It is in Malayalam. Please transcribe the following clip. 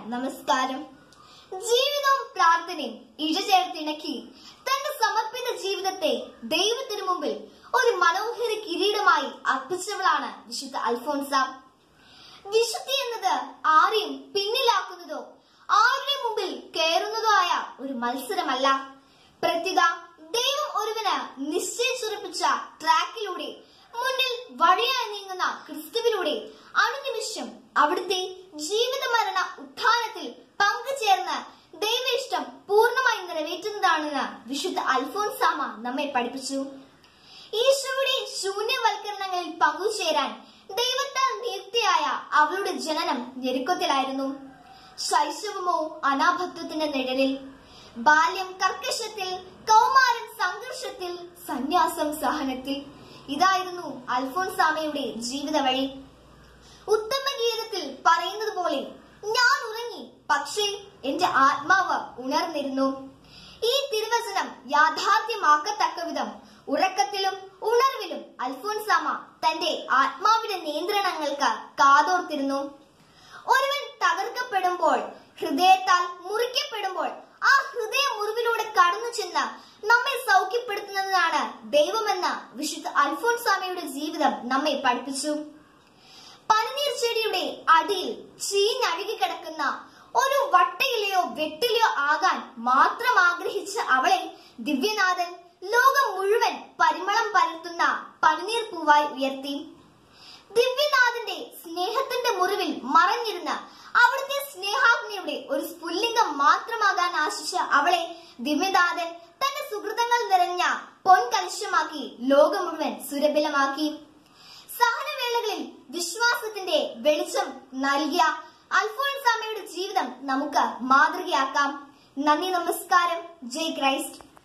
നമസ്കാരം ജീവിതവും പ്രാർത്ഥനയും ഇഴചേർത്തിണക്കി തന്റെ സമർപ്പിത ജീവിതത്തെ ദൈവത്തിനു മുമ്പിൽ ഒരു മനോഹര കിരീടമായി അർപ്പിച്ചവളാണ് വിശുദ്ധ അൽഫോൻസ വിശുദ്ധി എന്നത് ആരെയും പിന്നിലാക്കുന്നതോ ആരുടെയും മുമ്പിൽ കയറുന്നതോ ആയ ഒരു മത്സരമല്ല പ്രത്യുത ദൈവം ഒരുവന് നിശ്ചയിച്ചുറപ്പിച്ച ട്രാക്കിലൂടെ മുന്നിൽ വഴിയായി നീങ്ങുന്ന ക്രിസ്തുവിലൂടെ അനുനിമിഷം അവിടുത്തെ ജീവിത മരണ ഉത്ഥാനത്തിൽ പങ്കുചേർന്ന് ദൈവ ഇഷ്ടം പൂർണ്ണമായി നിറവേറ്റുന്നതാണെന്ന് വിശുദ്ധ അൽഫോൻസാമ നമ്മെ പഠിപ്പിച്ചു ഈശോയുടെ ശൂന്യവൽക്കരണങ്ങളിൽ പങ്കുചേരാൻ ദൈവത്താൽ നിയുക്തിയായ അവളുടെ ജനനം ഞെരുക്കത്തിലായിരുന്നു ശൈശവമോ അനാഭത്വത്തിന്റെ നിഴലിൽ ബാല്യം കർക്കശത്തിൽ കൗമാരം സംഘർഷത്തിൽ സന്യാസം സഹനത്തിൽ ഇതായിരുന്നു അൽഫോൻസാമയുടെ ജീവിത വഴി ഉത്തമ ഗീതത്തിൽ പറയുന്നത് പോലെ ഞാൻ ഉറങ്ങി പക്ഷേ എന്റെ ആത്മാവ് ഉണർന്നിരുന്നു ഈ തിരുവചനം യാഥാർത്ഥ്യമാക്കത്തക്ക വിധം ഉറക്കത്തിലും ഉണർവിലും അൽഫോൻസാമ തന്റെ ആത്മാവിന്റെ നിയന്ത്രണങ്ങൾക്ക് കാതോർത്തിരുന്നു ഒരുവൻ തകർക്കപ്പെടുമ്പോൾ ഹൃദയത്താൽ മുറിക്കപ്പെടുമ്പോൾ ആ ഹൃദയ മുറിവിലൂടെ കടന്നു ചെന്ന് നമ്മെ സൗഖ്യപ്പെടുത്തുന്നതാണ് ദൈവമെന്ന വിശുദ്ധ അൽഫോൻസാമയുടെ ജീവിതം നമ്മെ പഠിപ്പിച്ചു പനിനീർ ചെടിയുടെ അടിയിൽ ചീഞ്ഞഴുകി കിടക്കുന്ന ഒരു വട്ടയിലെയോ വെട്ടിലെയോ ആകാൻ മാത്രം ആഗ്രഹിച്ച അവളെ ദിവ്യനാഥൻ ലോകം മുഴുവൻ പരിമളം പരത്തുന്ന പനിനീർ പൂവായി ഉയർത്തി ദിവ്യനാഥന്റെ സ്നേഹത്തിന്റെ മുറിവിൽ മറഞ്ഞിരുന്ന അവിടുത്തെ സ്നേഹാഗ്നിയുടെ ഒരു സ്ഫുല്ലിംഗം മാത്രമാകാൻ ആശിച്ച അവളെ ദിവ്യനാഥൻ തന്റെ സുഹൃതങ്ങൾ നിറഞ്ഞ പൊൻകലശമാക്കി ലോകം മുഴുവൻ സുരഭിലമാക്കി സഹനവേളകളിൽ വിശ്വാസത്തിന്റെ വെളിച്ചം നൽകിയ അൽഫോൻസാമയുടെ ജീവിതം നമുക്ക് മാതൃകയാക്കാം നന്ദി നമസ്കാരം ജയ് ക്രൈസ്റ്റ്